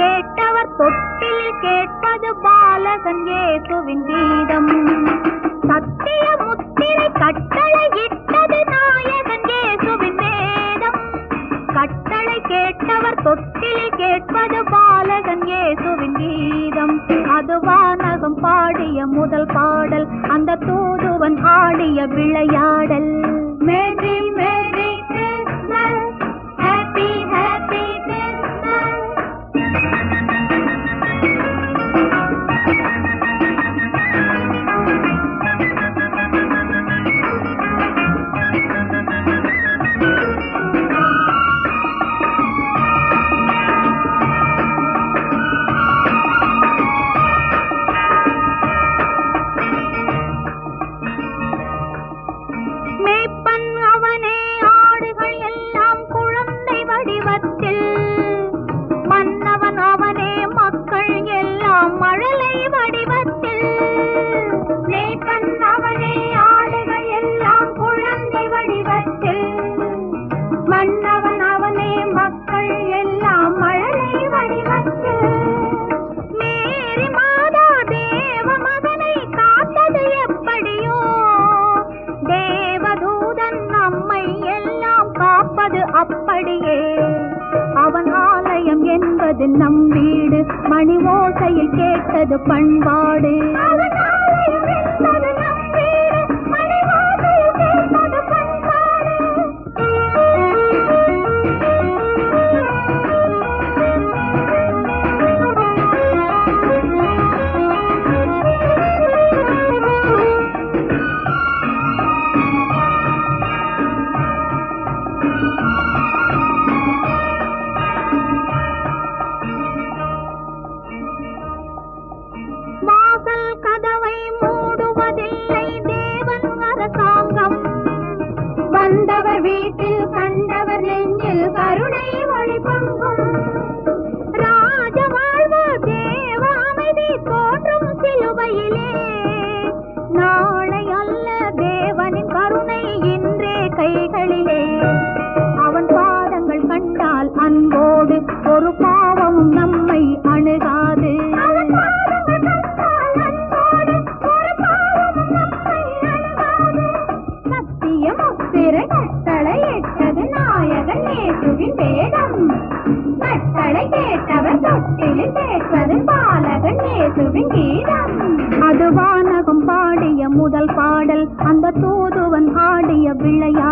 கேட்டவர் தொட்டில் கேட்பது பாலகன் இயேசுவின் கீதம் சத்திய முத்திரை கட்டளை இட்டது நாயகன் இயேசுவின் வேதம் கட்டளை கேட்டவர் தொட்டில் கேட்பது பாலகன் இயேசுவின் கீதம் அது வானகம் பாடிய முதல் பாடல் அந்த தூதுவன் ஆடிய விளையாடல் merry merry Christmas happy happy Christmas மேய்ப்பன் அவனே ஆடுகள் எல்லாம் குழந்தை வடிவத்தில் மன்னவன் அவனே மக்கள் எல்லாம் மழலை வடிவத்தில் மேய்ப்பன் அவனே ஆடுகள் எல்லாம் குழந்தை வடிவத்தில் மன்னவன் அவனே மக்கள் எல்லாம் மழலை வடிவத்தில் மேரி மாதா தேவ மகனை காத்தது எப்படியோ தேவதூதன் நம்மை எல்லாம் காப்பது அப்படியே அவன் ஆலயம் என்பது நம் வீடு மணி ஓசையில் கேட்டது பண்பாடு அவன் ஆலயம் என்பது நம் வீடு மணி ஓசையில் கேட்டது பண்பாடு வாசல் கதவை மூடுவதில்லை தேவன் அரசாங்கம் வந்தவர் வீட்டில் கண்டவர் நெஞ்சில் கருணை ஒளிபங்கும் ராஜ வாழ்வு தேவ அமைதி தோன்றும் சிலுவையிலே நாளை அல்ல தேவனின் கருணை இன்றே கைகளிலே அவன் பாதங்கள் கண்டால் அன்போடு ஒரு பாவமும் நம்மை அணுகாது சத்தியம் பிற கட்டளை எட்டது நாயகன் இயேசுவின் வேதம் கட்டளை கேட்டவர் தொட்டிலில் கேட்பது பாலகன் இயேசுவின் கீதம் அது வானகம் பாடிய முதல் பாடல் அந்த தூதுவன் ஆடிய விளையாடல்